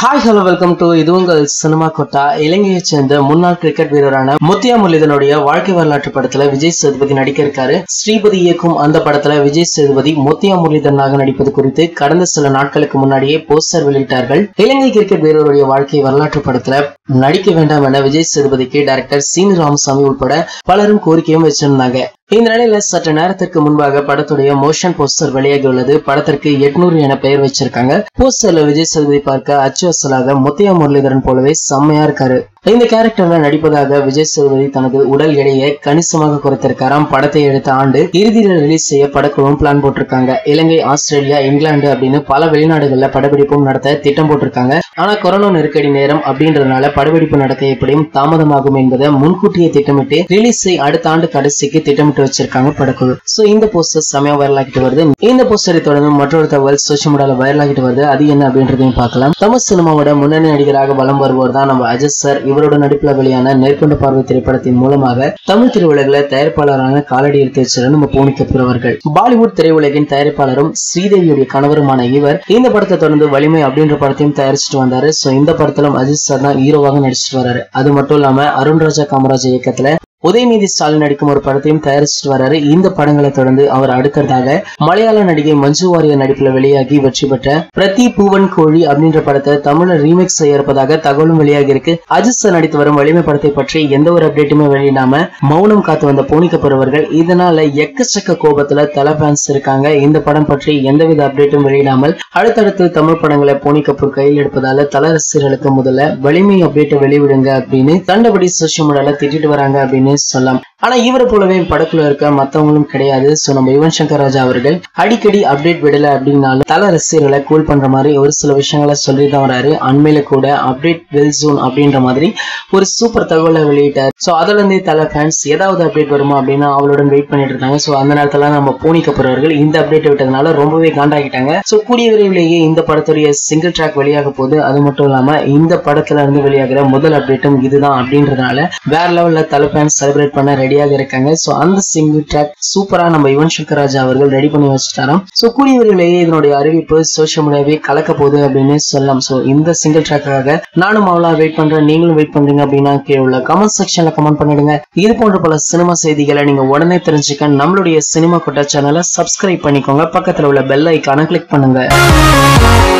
hi hello welcome to இது உங்கள் cinema கொட்டா இலங்கையைச் சேர்ந்த முன்னாள் கிரிக்கெட் வீரரான முத்தியா முரளிதனுடைய வாழ்க்கை வரலாற்று படத்துல விஜய் சேதுபதி நடிக்க இருக்காரு ஸ்ரீபதி இயக்கும் அந்த படத்துல விஜய் சேதுபதி முத்தியா முரளிதனாக நடிப்பது குறித்து கடந்த சில நாட்களுக்கு முன்னாடியே போஸ்டர் வெளியிட்டார்கள் இலங்கை கிரிக்கெட் வீரருடைய வாழ்க்கை வரலாற்று படத்துல நடிக்க வேண்டாம் என விஜய் சேதுபதிக்கு டைரக்டர் சீனி ராமசாமி உட்பட பலரும் கோரிக்கையும் வச்சிருந்தாங்க இந்த நிலையில சற்று நேரத்திற்கு முன்பாக படத்துடைய மோஷன் போஸ்டர் வெளியாகி உள்ளது படத்திற்கு எட்நூறு என பெயர் வச்சிருக்காங்க போஸ்டர்ல விஜய் சேதுபதி பார்க்க அச்சு அசலாக முத்தையா முரளிதரன் போலவே செம்மையா இருக்காரு இந்த கேரக்டர்ல நடிப்பதாக விஜய் சேதுபதி தனது உடல் எடையை கணிசமாக குறைத்திருக்காராம் படத்தை எடுத்த ஆண்டு இறுதியில் ரிலீஸ் செய்ய படக்குழுவும் பிளான் போட்டிருக்காங்க இலங்கை ஆஸ்திரேலியா இங்கிலாந்து அப்படின்னு பல வெளிநாடுகள்ல படப்பிடிப்பும் நடத்த திட்டம் போட்டிருக்காங்க ஆனா கொரோனா நெருக்கடி நேரம் அப்படின்றதுனால படப்பிடிப்பு நடக்க எப்படியும் தாமதமாகும் என்பதை முன்கூட்டியே திட்டமிட்டு ரிலீஸை அடுத்த ஆண்டு கடைசிக்கு திட்டமிட்டு வச்சிருக்காங்க படக்குழு சோ இந்த போஸ்டர் செமையா வைரல் ஆகிட்டு வருது இந்த போஸ்டரை தொடர்ந்து மற்றொரு தகவல் சோசியல் மீடியால வைரல் ஆகிட்டு வருது அது என்ன அப்படின்றதையும் பார்க்கலாம் தமிழ் சினிமாவோட முன்னணி நடிகராக வலம் வருவோர் தான் நம்ம அஜித் சார் இவரோட நடிப்புல வெளியான நேர்கொண்ட பார்வை திரைப்படத்தின் மூலமாக தமிழ் திரையுலகில் தயாரிப்பாளரான காலடி எடுத்து வச்சிருந்த நம்ம பூனி கபூர் அவர்கள் பாலிவுட் திரையுலகின் தயாரிப்பாளரும் ஸ்ரீதேவியுடைய கணவருமான இவர் இந்த படத்தை தொடர்ந்து வலிமை அப்படின்ற படத்தையும் தயாரிச்சுட்டு வந்தாரு சோ இந்த படத்திலும் அஜித் சார் தான் ஹீரோவாக நடிச்சிட்டு வராரு அது மட்டும் இல்லாம அருண்ராஜா காமராஜ் இயக்கத்துல உதயநிதி ஸ்டாலின் நடிக்கும் ஒரு படத்தையும் தயாரிச்சுட்டு வராரு இந்த படங்களை தொடர்ந்து அவர் அடுத்ததாக மலையாள நடிகை மஞ்சு வாரியர் நடிப்புல வெளியாகி வெற்றி பெற்ற பிரதி பூவன் கோழி அப்படின்ற படத்தை தமிழ்ல ரீமேக் செய்ய இருப்பதாக தகவலும் வெளியாகி இருக்கு அஜித் சார் நடித்து வரும் வலிமை படத்தை பற்றி எந்த ஒரு அப்டேட்டுமே வெளியிடாம மௌனம் காத்து வந்த போனிக்கப்படுவர்கள் இதனால எக்கச்சக்க கோபத்துல தல ஃபேன்ஸ் இருக்காங்க இந்த படம் பற்றி எந்தவித அப்டேட்டும் வெளியிடாமல் அடுத்தடுத்து தமிழ் படங்களை போனி கபூர் கையில் எடுப்பதால தல ரசிகர்களுக்கு முதல்ல வலிமை அப்டேட்டை வெளிவிடுங்க அப்படின்னு தண்டபடி சோசியல் மீடியால திட்டிட்டு வராங்க அப்படின்னு சொல்லலாம் ஆனா இவரை போலவே படக்குள்ள இருக்க மத்தவங்களும் கிடையாது சோ நம்ம யுவன் சங்கர் ராஜா அவர்கள் அடிக்கடி அப்டேட் விடல அப்படின்னாலும் தல ரசிகர்களை கூல் பண்ற மாதிரி ஒரு சில விஷயங்களை சொல்லி தான் வராரு அண்மையில கூட அப்டேட் வெல் ஜூன் அப்படின்ற மாதிரி ஒரு சூப்பர் தகவலை வெளியிட்டார் சோ அதுல இருந்தே தல ஃபேன்ஸ் ஏதாவது அப்டேட் வருமா அப்படின்னு அவளுடன் வெயிட் பண்ணிட்டு இருந்தாங்க சோ அந்த நேரத்துல நம்ம பூனி கபூர் அவர்கள் இந்த அப்டேட் விட்டதுனால ரொம்பவே காண்டாகிட்டாங்க சோ கூடிய விரைவிலேயே இந்த படத்துடைய சிங்கிள் ட்ராக் வெளியாக போகுது அது மட்டும் இல்லாம இந்த படத்துல இருந்து வெளியாகிற முதல் அப்டேட்டும் இதுதான் அப்படின்றதுனால வேற லெவல்ல தல ஃபேன்ஸ் செலிப்ரேட் பண்ண ரெடியாக இருக்காங்க சோ அந்த சிங்கிள் ட்ராக் சூப்பரா நம்ம யுவன் சங்கர் ராஜா அவர்கள் ரெடி பண்ணி வச்சுட்டாராம் சோ கூடிய விரைவிலேயே இதனுடைய அறிவிப்பு சோசியல் மீடியாவே கலக்க போகுது அப்படின்னு சொல்லலாம் சோ இந்த சிங்கிள் ட்ராக்காக நானும் அவ்வளோ வெயிட் பண்றேன் நீங்களும் வெயிட் பண்றீங்க அப்படின்னா கீழே உள்ள கமெண்ட் செக்ஷன்ல கமெண்ட் பண்ணிடுங்க இது போன்ற பல சினிமா செய்திகளை நீங்க உடனே தெரிஞ்சுக்க நம்மளுடைய சினிமா கொட்டா சேனலை சப்ஸ்கிரைப் பண்ணிக்கோங்க பக்கத்துல உள்ள பெல் ஐக்கான கிளிக் பண்ணுங்க